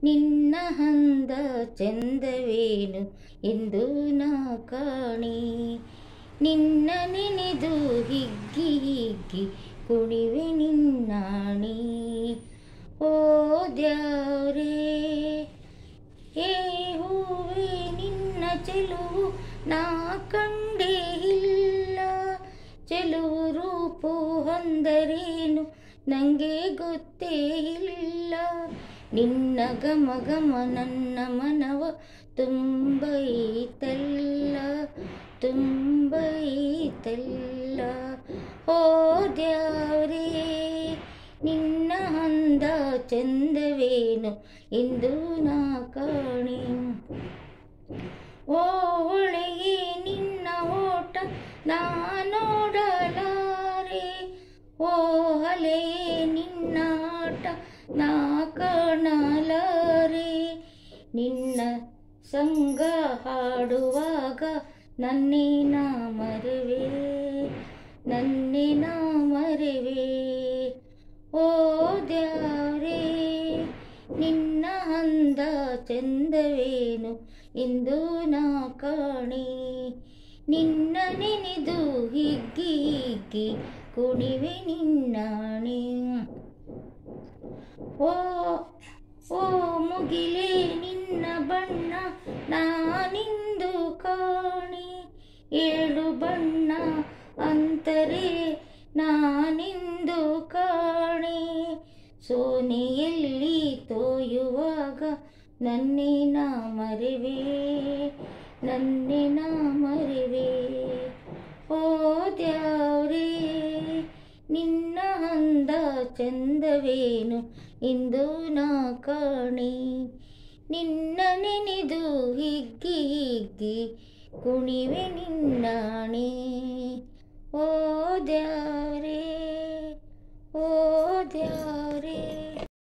ನಿನ್ನ ಹಂದ ಚಂದವೇನು ಎಂದು ನಾ ಕಾಣಿ ನಿನ್ನ ನೆನೆದು ಹಿಗ್ಗಿ ಹಿಗ್ಗಿ ಕುಣಿವೆ ನಿನ್ನಾಣಿ ಓ ದ್ಯಾವ್ರೇ ಏ ಹೂವೇ ನಿನ್ನ ಚೆಲುವು ನಾ ಕಂಡೇ ಇಲ್ಲ ಚೆಲುವು ರೂಪು ಹೊಂದರೇನು ನನಗೆ ಗೊತ್ತೇ ಇಲ್ಲ ನಿನ್ನ ಗಮ ಗಮ ನನ್ನ ಮನವ ತುಂಬೈತಲ್ಲ ತುಂಬೈತಲ್ಲ ಓ ದ್ಯಾವ್ರೇ ನಿನ್ನ ಹಂದ ಚಂದವೇನು ಎಂದು ನಾ ಕಾಣಿ ಓ ಒಳಗೆ ನಿನ್ನ ಓಟ ನಾ ನೋಡಲಾರೆ ಓ ಹಲೆಯೇ ನಿನ್ನ ಆಟ ನಾ ಕಾಣಲಾರೆ ನಿನ್ನ ಸಂಗ ಹಾಡುವಾಗ ನನ್ನೇ ನಾ ಮರೆವೆ ನನ್ನೇ ನಾ ಮರೆವೆ ಓ ದ್ಯಾವ್ರೇ ನಿನ್ನ ಹಂದ ಚಂದವೇನು ಎಂದು ನಾ ಕಾಣಿ ನಿನ್ನ ನೆನೆದು ಹಿಗ್ಗಿ ಹಿಗ್ಗಿ ಕುಣಿವೆ ನಿನ್ನಾಣೆ ಓ ಓ ಮುಗಿಲೇ ನಿನ್ನ ಬಣ್ಣ ನಾನಿಂದು ಕಾಣಿ ಏಳು ಬಣ್ಣ ಅಂತರೇ ನಾನಿಂದು ಕಾಣೆ ಸೋನೆಯಲ್ಲಿ ತೋಯುವಾಗ ನನ್ನೇ ನಾ ಮರೆವೆ ನನ್ನೇ ನಾ ಮರೆವೆ ಓ ದ್ಯಾವ್ರೇ ನಿನ್ನ ಹಂದ ಚಂದವೇನು ಇಂದು ನಾ ಕಾಣಿ ನಿನ್ನ ನೆನೆದು ಹಿಗ್ಗಿ ಹಿಗ್ಗಿ ಕುಣಿವೆ ನಿನ್ನಾಣೆ ಓ ದ್ಯಾ